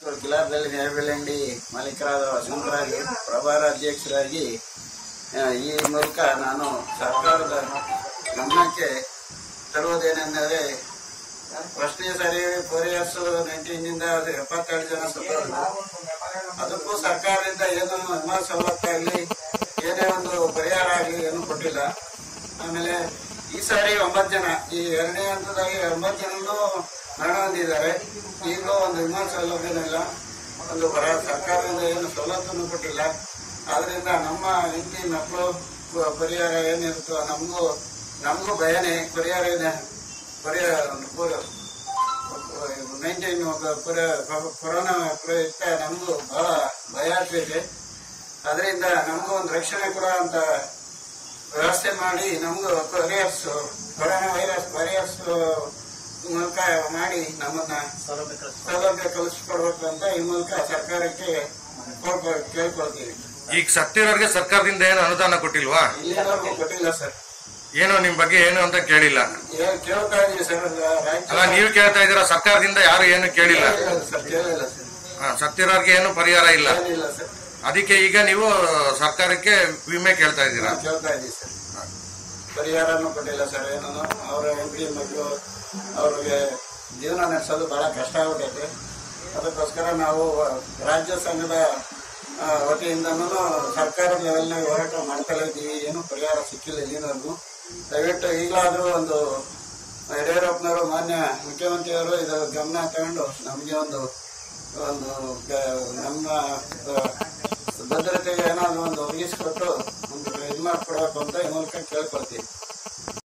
ಜಿಲ್ಲಾದಲ್ಲಿ ನೇರಬೆಳ್ಳಂಡಿ ಮಾಲೀಕರಾದ ವಸಂತರಾಗಿ ಪ್ರಭಾರ ಅಧ್ಯಕ್ಷರಾಗಿ ಆ, ಈ ಮೂಲಕ ನಾನು ಸರ್ಕಾರದ ಗಮನಕ್ಕೆ ತರುವುದೇನೆಂದರೆ ಪ್ರಶ್ನೆ ಸರಿ ಪರಿಹರಿಸು ನೈನ್ಟೀನಿಂದ ಎಪ್ಪತ್ತೆರಡು ಜನ ಸತ್ತೋದ್ರು ಅದಕ್ಕೂ ಸರ್ಕಾರದಿಂದ ಏನು ವಿಮಾ ಸವಲತ್ತಾಗಲಿ ಏನೇ ಒಂದು ಪರಿಹಾರ ಆಗಲಿ ಏನು ಕೊಟ್ಟಿಲ್ಲ ಆಮೇಲೆ ಈ ಸಾರಿ ಒಂಬತ್ತು ಜನ ಈ ಎರಡನೇ ಹಂತದಾಗಿ ಒಂಬತ್ತು ಜನನು ಮರಣ ಹೊಂದಿದ್ದಾರೆ ಈಗಲೂ ಒಂದು ವಿಮಾ ಸೌಲಭ್ಯನೂ ಇಲ್ಲ ಒಂದು ಬರ ಸರ್ಕಾರದಿಂದ ಏನು ಸವಲತ್ತನ್ನು ಕೊಟ್ಟಿಲ್ಲ ಆದ್ರಿಂದ ನಮ್ಮ ಹೆಂಡತಿ ಮಕ್ಕಳು ಪ- ಪರಿಹಾರ ಏನಿರುತ್ತೋ ನಮಗೂ ನಮಗೂ ಭಯನೇ ಪರಿಹಾರ ಇದೆ ಪರಿಹಾರ ನೈನ್ಟೀನ್ ಕೊರೋನಾ ಪ್ರಯುಕ್ತ ನಮಗೂ ಬಹಳ ಭಯ ಆಗ್ತೈತೆ ಅದರಿಂದ ನಮಗೂ ಒಂದು ರಕ್ಷಣೆ ಕೊಡೋ ಅಂತ ವ್ಯವಸ್ಥೆ ಮಾಡಿ ನಮಗೂ ಪರಿಹರಿಸು ಕೊರೋನಾ ವೈರಸ್ ಪರಿಹರಿಸೋ ಮೂಲಕ ಮಾಡಿ ನಮ್ಮನ್ನ ಸೌಲಭ್ಯ ಕಲಿಸ್ಕೊಡ್ಬೇಕು ಅಂತ ಈ ಮೂಲಕ ಸರ್ಕಾರಕ್ಕೆ ಕೋರ್ಕೊ- ಕೇಳ್ಕೊಳ್ತೀವಿ ಈಗ ಸತ್ತಿರೋರ್ಗೆ ಸರ್ಕಾರದಿಂದ ಏನು ಅನುದಾನ ಕೊಟ್ಟಿಲ್ವಾ ಇಲ್ಲಿವರೆಗೂ ಕೊಟ್ಟಿಲ್ಲ ಸರ್ ಏನು ನಿಮ್ ಬಗ್ಗೆ ಏನು ಅಂತ ಕೇಳಿಲ್ಲ ಏನ್ ಕೇಳ್ತಾ ಇದೀವಿ ಸರ್ ಅಲ್ಲ ರಾಜ್ಯ ನೀವು ಕೇಳ್ತಾ ಇದ್ದೀರಾ ಸರ್ಕಾರದಿಂದ ಯಾರು ಏನು ಕೇಳಿಲ್ಲ ಕೇಳಿಲ್ಲ ಸರ್ ಕೇಳಿಲ್ಲ ಸರ್ ಹಾ, ಸತ್ತಿರೋರ್ಗೆ ಏನು ಪರಿಹಾರ ಇಲ್ಲ ಏನಿಲ್ಲ ಸರ್ ಅದಕ್ಕೆ ಈಗ ನೀವು ಸರ್ಕಾರಕ್ಕೆ ವಿಮೆ ಕೇಳ್ತಾ ಇದ್ದೀರಾ ಕೇಳ್ತಾ ಇದೀವಿ ಸರ್ ಪರಿಹಾರನೂ ಕೊಟ್ಟಿಲ್ಲ ಸರ್ ಏನೋ ಅವರ ಹೆಂಡತಿ ಮಕ್ಕಳು ಅವ್ರಿಗೆ ಜೀವನ ನಡೆಸೋದು ಬಹಳ ಕಷ್ಟ ಆಗ್ಬಿಟ್ಟೈತೆ ಅದಕ್ಕೋಸ್ಕರ ನಾವು ರಾಜ್ಯ ಸಂಘದ ಆ, ವತಿಯಿಂದನೂ ಸರ್ಕಾರ ಲೆವೆಲ್ನಾಗ ಹೋರಾಟ ಮಾಡ್ತಲೇ ಇದ್ದೀವಿ ಏನು ಪರಿಹಾರ ಸಿಕ್ಕಿಲ್ಲ ಇಲ್ಲಿನವರೆಗೂ ದಯವಿಟ್ಟು ಈಗಲಾದರೂ ಒಂದು ಯಡಿಯೂರಪ್ಪನವರು ಮಾನ್ಯ ಮುಖ್ಯಮಂತ್ರಿಯವರು ಇದರ ಗಮನ ತಗೊಂಡು ನಮಗೆ ಒಂದು ಒಂದು ಗ- ನಮ್ಮ ಆ, ಭದ್ರತೆಗೆ ಏನಾದ್ರು ಒಂದು ಒದಗಿಸ್ಕೊಟ್ಟು ಒಂದು ಇದು ಮಾಡ್ಕೊಡ್ಬೇಕು ಅಂತ ಈ ಮೂಲಕ ಕೇಳ್ಕೊಳ್ತೀವಿ